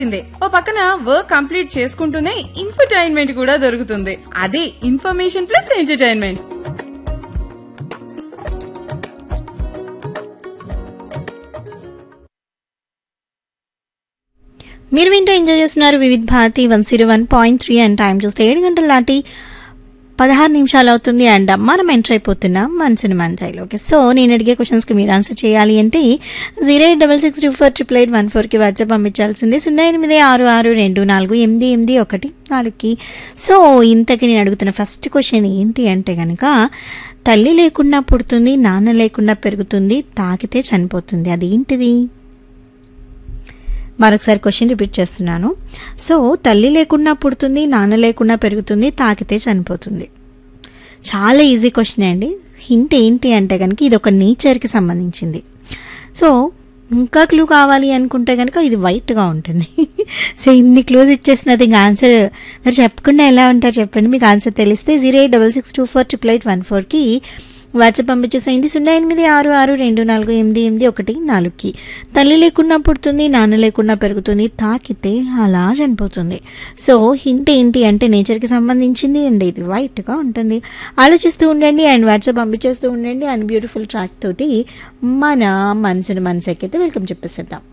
చేయాల్సిందే ఓ పక్కన work complete చేసుకుంటూనే ఇన్ఫర్టైన్మెంట్ కూడా దొరుకుతుంది అదే ఇన్ఫర్మేషన్ ప్లస్ ఎంటర్టైన్మెంట్ మీరు వింటూ ఎంజాయ్ చేస్తున్నారు Vividh Bharati one zero one point three and time చూస్తే ఏడు గంటల దాటి పదహారు నిమిషాలు అవుతుంది అండ్ మనం ఎంటర్ అయిపోతున్నాం మంచిని మంచాయిలోకి సో నేను అడిగే క్వశ్చన్స్కి మీరు ఆన్సర్ చేయాలి అంటే zero eight double six two four triple eight one ఫోర్కి వాట్సాప్ పంపించాల్సింది సున్నా ఎనిమిది ఆరు ఆరు రెండు నాలుగు ఎనిమిది ఎనిమిది ఒకటి నాలుగుకి సో ఇంతకి నేను అడుగుతున్న ఫస్ట్ క్వశ్చన్ ఏంటి అంటే కనుక తల్లి లేకుండా పుడుతుంది నాన్న లేకుండా పెరుగుతుంది తాకితే చనిపోతుంది అదేంటిది మరొకసారి క్వశ్చన్ రిపీట్ చేస్తున్నాను సో తల్లి లేకుండా పుడుతుంది నాన్న లేకుండా పెరుగుతుంది తాకితే చనిపోతుంది చాలా ఈజీ క్వశ్చన్ అండి హింట్ ఏంటి అంటే కనుక ఇది ఒక నేచర్కి సంబంధించింది సో ఇంకా క్లూ కావాలి అనుకుంటే కనుక ఇది వైట్గా ఉంటుంది సో ఇన్ని క్లూస్ ఇచ్చేసినది ఇంకా ఆన్సర్ మరి చెప్పకుండా ఎలా ఉంటారు చెప్పండి మీకు ఆన్సర్ తెలిస్తే zero eight double six two four triple eight one ఫోర్కి వాట్సాప్ పంపించేసేయండి సున్నా ఎనిమిది ఆరు ఆరు రెండు నాలుగు ఎనిమిది ఎనిమిది ఒకటి నాలుగుకి తల్లి లేకుండా పుడుతుంది నాన్న లేకుండా పెరుగుతుంది తాకితే అలా చనిపోతుంది సో హింట్ ఏంటి అంటే నేచర్కి సంబంధించింది అండ్ ఇది వైట్గా ఉంటుంది ఆలోచిస్తూ ఉండండి అండ్ వాట్సాప్ పంపించేస్తూ ఉండండి అండ్ బ్యూటిఫుల్ ట్రాక్ తోటి మన మనసును మనసుకైతే వెల్కమ్ చెప్పేసేద్దాం